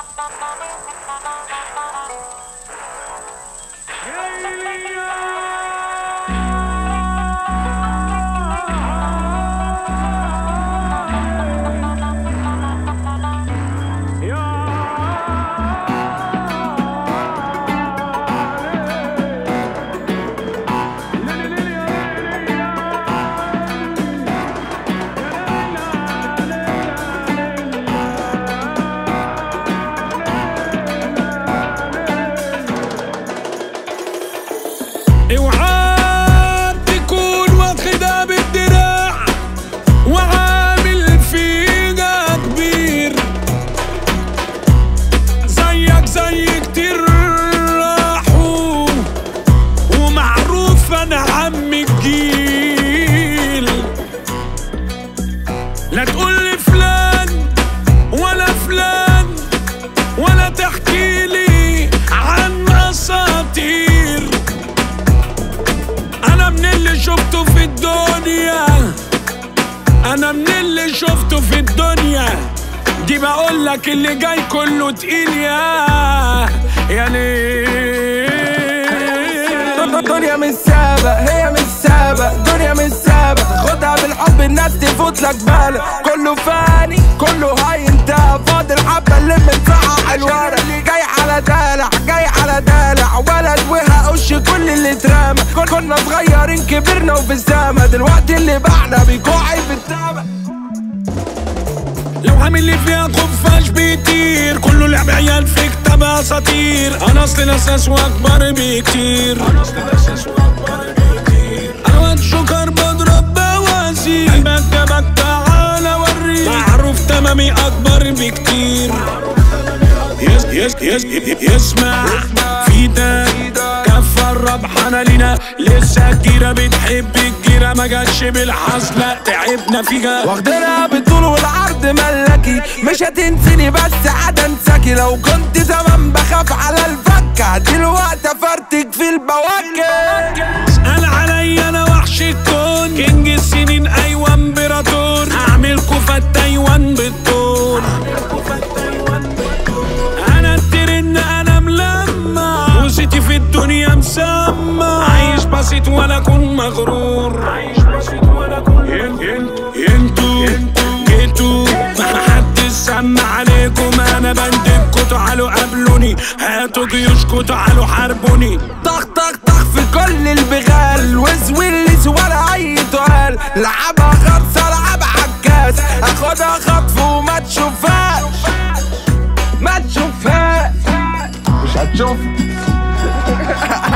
اوعى تكون واخدها بالدراع وعامل فيها كبير زيك زي كتير راحوا ومعروف انا عم الجيل لا تقولي فلان ولا فلان ولا تحكي لي عن اساطير انا من اللي شفته في الدنيا انا من اللي شفته في الدنيا دي بقول لك اللي جاي كله تقيل يا يا ليه دنيا مش سابق هي مش سابق دنيا مش سابق خدها بالحب الناس تفوت لك بالك كله فاني كله هينتهى فاضل حبه اللي بنصحح الورق جاي على دالع جاي على دالع ولد وهقش كل اللي اترمى كن- كنا صغيرين كبرنا وفي السما دلوقتي اللي بعنا بيكوعي في التامة لو عامل لي فيها خفاش بيطير كله لعب عيال في كتاب اساطير انا اصل الاساس واكبر بكتير انا اصل الاساس واكبر بكتير انا واد شكر بضرب بوازير قلبك جابك تعالى وريك معروف تمامي اكبر بكتير يس يس يس يسمع في ده كفى الربحانة لينا لسه الجيرة بتحب الجيرة ما جاتش بالحظ لا تعبنا فيها واخدنا بالطول والعرض ملكي مش هتنسيني بس عاد انساكي لو كنت زمان بخاف على الفكة دلوقتي افرتك في البواكي اسأل عليا انا وحش الكون كينج السنين ايوه امبراطور اعمل كوفة تايوان بالطول انا الترن انا ملمع وزيتي في الدنيا مسمع عايش بسيط ولا اكون مغرور عايش بسيط ولا اكون انتوا جيتوا محدش سمع عليكم انا بندبكوا تعالوا قابلوني هاتوا جيوشكوا تعالوا حاربوني طخ طخ طخ في كل البغال وز والليز ولا اي تقال لعبها خمسة لعبها عكاس اخدها خطف وما تشوفهاش ما تشوفهاش مش هتشوف